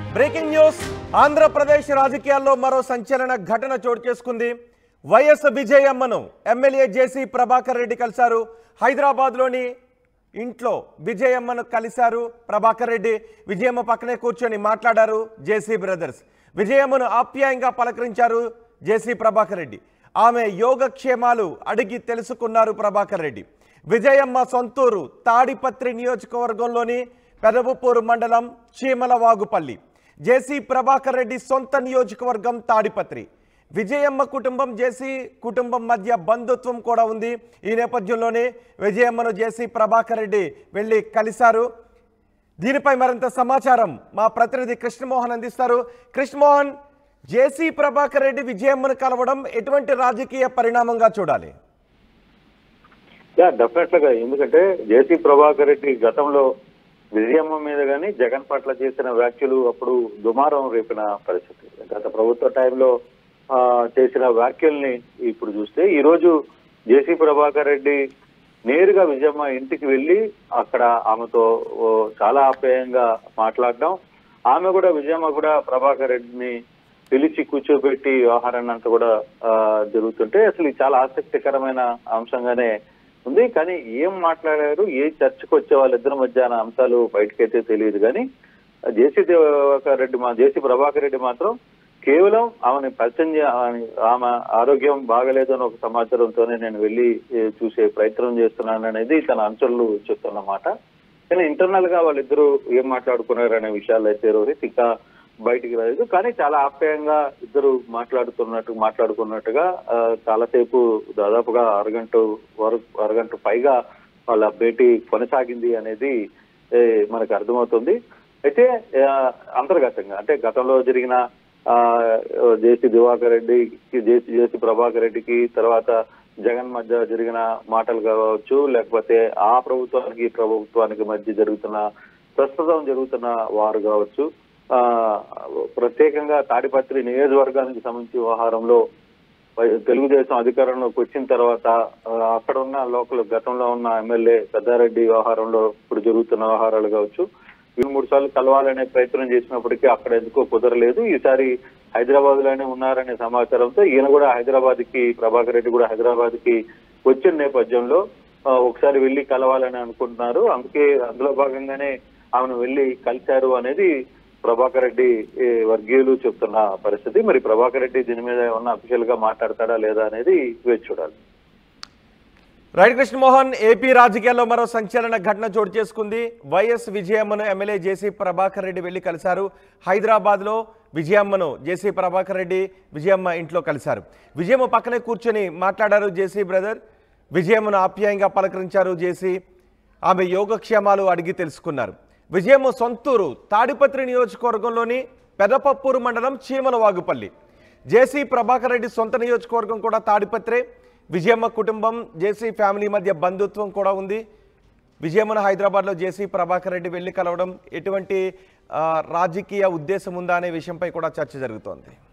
breaking news Andhra Pradesh రాజకీయాల్లో మరో సంచలన ఘటన చోటు చేసుకుంది వైఎస్ విజయమ్మను ఎమ్మెల్యే జేసీ ప్రభాకర్ రెడ్డి కలిశారు హైదరాబాద్లోని ఇంట్లో విజయమ్మను కలిశారు ప్రభాకర్ రెడ్డి విజయమ్మ పక్కనే కూర్చొని మాట్లాడారు జేసీ బ్రదర్స్ విజయమ్మను ఆప్యాయంగా పలకరించారు జేసీ ప్రభాకర్ రెడ్డి ఆమె యోగక్షేమాలు అడిగి తెలుసుకున్నారు ప్రభాకర్ రెడ్డి విజయమ్మ సొంతూరు తాడిపత్రి నియోజకవర్గంలోని పెదవుపూరు మండలం చీమలవాగుపల్లి జేసీ ప్రభాకర్ రెడ్డి సొంత నియోజకవర్గం తాడిపత్రి విజయమ్మ కుటుంబం జేసీ కుటుంబం మధ్య బంధుత్వం కూడా ఉంది ఈ నేపథ్యంలోనే విజయమ్మను జేసీ ప్రభాకర్ రెడ్డి వెళ్ళి కలిశారు దీనిపై మరింత సమాచారం మా ప్రతినిధి కృష్ణమోహన్ అందిస్తారు కృష్ణమోహన్ జేసీ ప్రభాకర్ రెడ్డి విజయమ్మను కలవడం ఎటువంటి రాజకీయ పరిణామంగా చూడాలి యా డెఫినెట్ గా ఎందుకంటే జేసీ ప్రభాకర్ రెడ్డి గతంలో విజయమ్మ మీద గాని జగన్ పట్ల చేసిన వ్యాఖ్యలు అప్పుడు దుమారం రేపిన పరిస్థితి గత ప్రభుత్వ టైంలో ఆ, చేసిన వ్యాఖ్యల్ని ఇప్పుడు చూస్తే ఈ రోజు జేసీ ప్రభాకర్ రెడ్డి నేరుగా విజయమ్మ ఇంటికి వెళ్ళి అక్కడ ఆమెతో ఓ, చాలా ఆప్యాయంగా మాట్లాడడం ఆమె కూడా విజయమ్మ కూడా ప్రభాకర్ రెడ్డిని పిలిచి కూర్చోబెట్టి వ్యవహారాన్ని అంతా కూడా ఆ, జరుగుతుంటే అసలు ఇది చాలా ఆసక్తికరమైన అంశంగానే ఉంది కానీ ఏం మాట్లాడారు ఏ చర్చకు వచ్చే వాళ్ళిద్దరి మధ్య అనే అంశాలు బయటకైతే తెలియదు కానీ జేసీ దివాకర్ రెడ్డి మా జేసీ ప్రభాకర్ రెడ్డి మాత్రం కేవలం ఆమెని పరిచయం చే- ఆమె- ఆమె ఆరోగ్యం బాగలేదు అని ఒక సమాచారంతోనే నేను వెళ్ళి ఏ, చూసే ప్రయత్నం చేస్తున్నాను అనేది తన అంచనలు చెప్తున్నమాట కానీ ఇంటర్నల్ గా వాళ్ళిద్దరూ ఏం మాట్లాడుకున్నారు అనే విషయాలు అయితే రోహిత్ ఇంకా బయటికి రాలేదు కానీ చాలా ఆప్యాయంగా ఇద్దరు మాట్లాడుతున్నట్టు మాట్లాడుకున్నట్టుగా ఆ, చాలాసేపు దాదాపుగా అరగంట వరకు అరగంట పైగా వాళ్ళ భేటీ కొనసాగింది అనేది ఏ, మనకు అర్థమవుతుంది అయితే ఆ, అంతర్గతంగా అంటే గతంలో జరిగిన ఆ జేసీ దివాకర్ రెడ్డికి జేసీ జేసీ ప్రభాకర్ రెడ్డికి తర్వాత జగన్ మధ్య జరిగిన మాటలు కావచ్చు లేకపోతే ఆ ప్రభుత్వానికి ఈ ప్రభుత్వానికి మధ్య జరుగుతున్న ప్రస్తుతం జరుగుతున్న వారు కావచ్చు ఆ ప్రత్యేకంగా తాడిపత్రి నియోజకవర్గానికి సంబంధించి వ్యవహారంలో వై- తెలుగుదేశం అధికారంలోకి వచ్చిన తర్వాత ఆ, అక్కడ ఉన్న లోకల్ గతంలో ఉన్న ఎమ్మెల్యే పెద్దారెడ్డి వ్యవహారంలో ఇప్పుడు జరుగుతున్న వ్యవహారాలు కావచ్చు ఇవి మూడు సార్లు కలవాలనే ప్రయత్నం చేసినప్పటికీ అక్కడ ఎందుకో కుదరలేదు ఈసారి హైదరాబాద్ లోనే ఉన్నారనే సమాచారంతో ఈయన కూడా హైదరాబాద్ కి ప్రభాకర్ రెడ్డి కూడా హైదరాబాద్ కి వచ్చిన నేపథ్యంలో ఆ, ఒకసారి వెళ్లి కలవాలని అనుకుంటున్నారు అందుకే అందులో భాగంగానే ఆమెను వెళ్లి కలిశారు అనేది ప్రభాకర్ రెడ్డి ఏ, వర్గీయులు చెప్తున్న పరిస్థితి మరి ప్రభాకర్ రెడ్డి దీని మీద ఏమన్నా అఫీషియల్ గా మాట్లాడతాడా లేదా అనేది వేచి చూడాలి రైట్ కృష్ణమోహన్ ఏపీ రాజకీయాల్లో మరో సంచలన ఘటన చోటు చేసుకుంది వైఎస్ విజయమ్మను ఎమ్మెల్యే జేసీ ప్రభాకర్ రెడ్డి వెళ్లి కలిశారు హైదరాబాద్లో విజయమ్మను జేసీ ప్రభాకర్ రెడ్డి విజయమ్మ ఇంట్లో కలిశారు విజయమ్మ పక్కనే కూర్చొని మాట్లాడారు జేసీ బ్రదర్ విజయమ్మను ఆప్యాయంగా పలకరించారు జేసీ ఆమె యోగక్షేమాలు అడిగి తెలుసుకున్నారు విజయమ్మ సొంతూరు తాడిపత్రి నియోజకవర్గంలోని పెదపప్పూరు మండలం చీమలవాగుపల్లి జేసీ ప్రభాకర్ రెడ్డి సొంత నియోజకవర్గం కూడా తాడిపత్రే విజయమ్మ కుటుంబం జేసీ ఫ్యామిలీ మధ్య బంధుత్వం కూడా ఉంది విజయమ్మను హైదరాబాద్లో జేసీ ప్రభాకర్ రెడ్డి వెళ్ళి కలవడం ఎటువంటి ఆ, రాజకీయ ఉద్దేశం ఉందా అనే విషయంపై కూడా చర్చ జరుగుతోంది